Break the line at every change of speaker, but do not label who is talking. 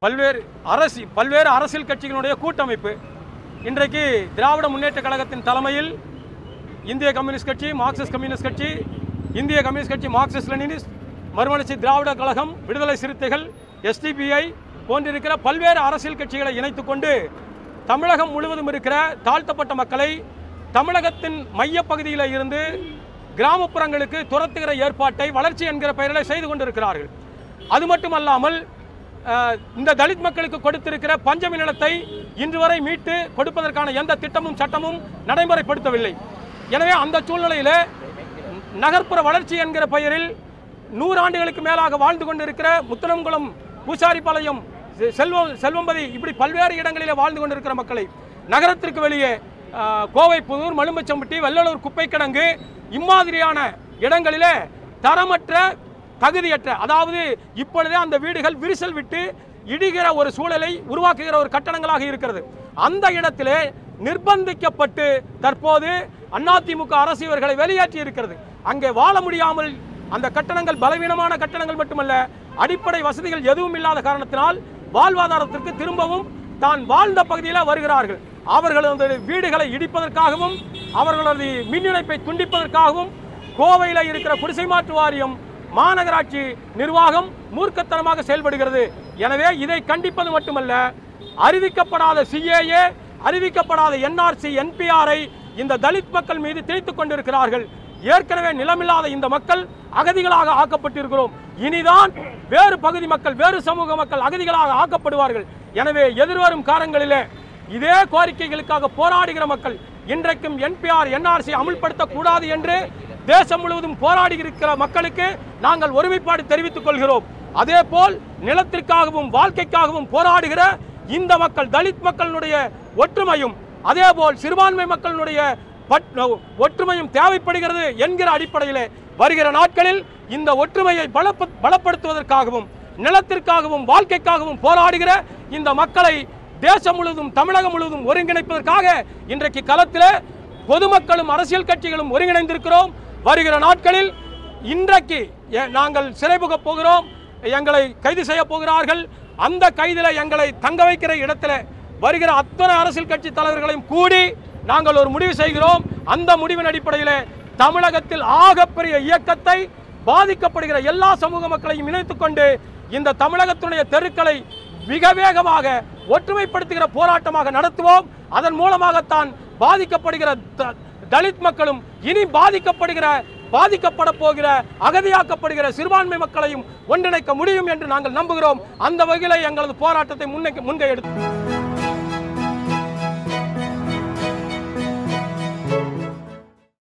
பல்வேறு அரசி பல்வேறு அரசியல் கட்சிகளுடைய கூட்டமைப்பு இன்றைக்கு திராவிட முன்னேற்ற கழகத்தின் தலைமையில் இந்திய கம்யூனிஸ்ட் கட்சி மார்க்சிஸ்ட் கம்யூனிஸ்ட் கட்சி இந்திய கம்யூனிஸ்ட் கட்சி மார்க்சிஸ்ட் லெனினிஸ்ட் மறுமலர்ச்சி திராவிட கழகம் விடுதலை சிறுத்தைகள் எஸ்டிபிஐ போன்றிருக்கிற பல்வேறு அரசியல் கட்சிகளை இணைத்துக் கொண்டு தமிழகம் முழுவதும் இருக்கிற தாழ்த்தப்பட்ட மக்களை தமிழகத்தின் மையப்பகுதியில் இருந்து கிராமப்புறங்களுக்கு துரத்துகிற ஏற்பாட்டை வளர்ச்சி என்கிற பெயரில் செய்து கொண்டிருக்கிறார்கள் அது மட்டுமல்லாமல் அஹ், இந்த தலித் மக்களுக்கு கொடுத்திருக்கிற பஞ்சமி நிலத்தை இன்று வரை மீட்டு கொடுப்பதற்கான எந்த திட்டமும் சட்டமும் நடைமுறைப்படுத்தவில்லை எனவே அந்த சூழ்நிலையில் நகர்ப்புற வளர்ச்சி என்கிற பெயரில் நூறாண்டுகளுக்கு மேலாக வாழ்ந்து கொண்டிருக்கிற முத்தனங்குளம் பூசாரிப்பாளையம் செ- செல்வம் செல்வம்பதி இப்படி பல்வேறு இடங்களிலே வாழ்ந்து கொண்டிருக்கிற மக்களை நகரத்திற்கு வெளியே ஆஹ், கோவை புதூர் மலும்பச்சம்பட்டி வெள்ளலூர் குப்பைக்கிடங்கு இம்மாதிரியான இடங்களிலே தரமற்ற தகுதியற்ற அதாவது இப்பொழுதே அந்த வீடுகள் விரிசல் விட்டு இடிகிற ஒரு சூழலை உருவாக்குகிற ஒரு கட்டணங்களாக இருக்கிறது அந்த இடத்திலே நிர்பந்திக்கப்பட்டு தற்போது அதிமுக அரசு இவர்களை வெளியேற்றி இருக்கிறது அங்கே வாழ முடியாமல் அந்த கட்டணங்கள் பலவீனமான கட்டணங்கள் மட்டுமல்ல அடிப்படை வசதிகள் எதுவும் இல்லாத காரணத்தினால் வாழ்வாதாரத்திற்கு திரும்பவும் தான் வாழ்ந்த பகுதியில் வருகிறார்கள் அவர்களது வீடுகளை இடிப்பதற்காகவும் அவர்களது மின் இணைப்பை துண்டிப்பதற்காகவும் கோவையில் இருக்கிற குடிசை மாற்று வாரியம் மாநகராட்சி நிர்வாகம் மூர்க்கத்தனமாக செயல்படுகிறது எனவே இதை கண்டிப்பது மட்டுமல்ல அறிவிக்கப்படாத சிஏஏ அறிவிக்கப்படாத என்ஆர்சி என்பிஆரை இந்த தலித் மக்கள் மீது திணித்துக் கொண்டிருக்கிறார்கள் ஏற்கனவே நிலமில்லாத இந்த மக்கள் அகதிகளாக ஆக்கப்பட்டிருக்கிறோம் இனிதான் வேறு பகுதி மக்கள் வேறு சமூக மக்கள் அகதிகளாக ஆக்கப்படுவார்கள் எனவே எதிர்வரும் காலங்களிலே இதே கோரிக்கைகளுக்காக போராடுகிற மக்கள் இன்றைக்கும் என்பிஆர் என்ஆர்சி அமுல்படுத்தக்கூடாது என்று தேசம் முழுவதும் போராடி இருக்கிற மக்களுக்கு நாங்கள் ஒருமைப்பாடு தெரிவித்துக் கொள்கிறோம் அதே போல் நிலத்திற்காகவும் வாழ்க்கைக்காகவும் போராடுகிற இந்த மக்கள் தலித் மக்களுடைய ஒற்றுமையும் அதே போல் சிறுபான்மை மக்களுடைய பட்- ஒற்றுமையும் தேவைப்படுகிறது என்கிற அடிப்படையிலே வருகிற நாட்களில் இந்த ஒற்றுமையை பலப்ப பலப்படுத்துவதற்காகவும் நிலத்திற்காகவும் வாழ்க்கைக்காகவும் போராடுகிற இந்த மக்களை தேசம் முழுவதும் தமிழகம் முழுவதும் ஒருங்கிணைப்பதற்காக இன்றைக்கு களத்திலே பொதுமக்களும் அரசியல் கட்சிகளும் ஒருங்கிணைந்திருக்கிறோம் வருகிற நாட்களில் இன்றைக்கு எ- நாங்கள் சிறைபுகப் போகிறோம் எங்களை கைது செய்ய போகிறார்கள் அந்த கைதில் எங்களை தங்க வைக்கிற இடத்துல வருகிற அத்தனை அரசியல் கட்சி தலைவர்களையும் கூடி நாங்கள் ஒரு முடிவு செய்கிறோம் அந்த முடிவின் அடிப்படையில் தமிழகத்தில் ஆகப்பெரிய இயக்கத்தை பாதிக்கப்படுகிற எல்லா சமூக மக்களையும் இணைத்துக் கொண்டு இந்த தமிழகத்துடைய தெருக்களை மிக வேகமாக ஒற்றுமைப்படுத்துகிற போராட்டமாக நடத்துவோம் அதன் மூலமாகத்தான் பாதிக்கப்படுகிற த- தலித் மக்களும் இனி பாதிக்கப்படுகிற பாதிக்கப்பட போகிற அகதியாக்கப்படுகிற சிறுபான்மை மக்களையும் ஒன்றிணைக்க முடியும் என்று நாங்கள் நம்புகிறோம் அந்த வகையில் எங்களது போராட்டத்தை முன்னைக்கு முன்கை எடுத்து